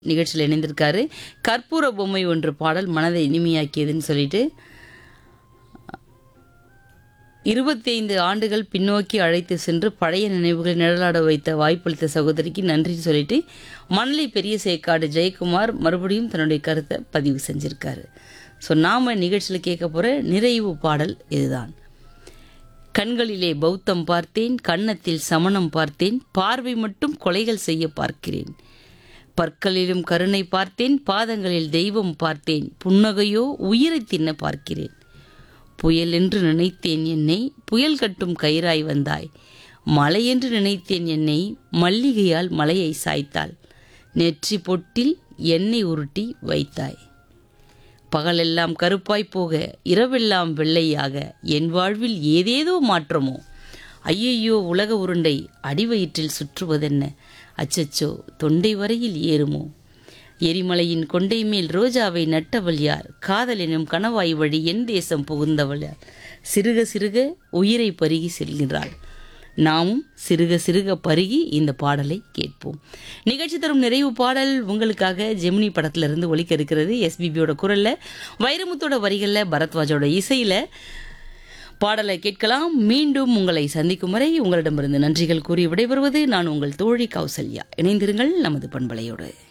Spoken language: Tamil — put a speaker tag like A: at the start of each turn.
A: நிகழ்ச்சியில் இணைந்திருக்காரு கற்பூர பொம்மை ஒன்று பாடல் மனதை இனிமையாக்கியதுன்னு சொல்லிட்டு இருபத்தைந்து ஆண்டுகள் பின்னோக்கி அழைத்து சென்று பழைய நினைவுகளை நிழலாட வைத்த வாய்ப்பளித்த சகோதரிக்கு நன்றி சொல்லிட்டு மணலி பெரிய சேக்காடு ஜெயக்குமார் மறுபடியும் தன்னுடைய கருத்தை பதிவு செஞ்சிருக்காரு ஸோ நாம் நிகழ்ச்சியில் கேட்க போகிற நிறைவு பாடல் இதுதான் கண்களிலே பௌத்தம் பார்த்தேன் கன்னத்தில் சமணம் பார்த்தேன் பார்வை மட்டும் கொலைகள் செய்ய பார்க்கிறேன் பற்களிலும் கருணை பார்த்தேன் பாதங்களில் தெய்வம் பார்த்தேன் புன்னகையோ உயிரை தின்ன பார்க்கிறேன் புயல் என்று நினைத்தேன் என்னை புயல் கட்டும் கயிறாய் வந்தாய் மலை என்று நினைத்தேன் என்னை மல்லிகையால் மலையை சாய்த்தாள் நெற்றி பொட்டில் எண்ணெய் உருட்டி வைத்தாய் பகலெல்லாம் கருப்பாய் போக இரவெல்லாம் வெள்ளையாக என் வாழ்வில் ஏதேதோ மாற்றமோ ஐயையோ உலக உருண்டை அடிவயிற்றில் சுற்றுவதென்ன அச்சச்சோ தொண்டை வரையில் ஏறுமோ எரிமலையின் கொண்டை மேல் ரோஜாவை நட்டவள் யார் காதலெனும் கணவாய் வழி என் தேசம் புகுந்தவள் யார் சிறுக சிறுக உயிரை பருகி செல்கிறாள் நாமும் சிறுக சிறுக பருகி இந்த பாடலை கேட்போம் நிகழ்ச்சி தரும் நிறைவு பாடல் உங்களுக்காக ஜெமினி படத்திலிருந்து ஒலிக்க இருக்கிறது எஸ்பிபியோட குரல்ல வைரமுத்தோட வரிகளில் பரத்வாஜோட இசையில பாடலை கேட்கலாம் மீண்டும் உங்களை சந்திக்கும் வரை உங்களிடமிருந்து நன்றிகள் கூறி விடைபெறுவது நான் உங்கள் தோழி கௌசல்யா இணைந்திருங்கள் நமது பண்பலையோடு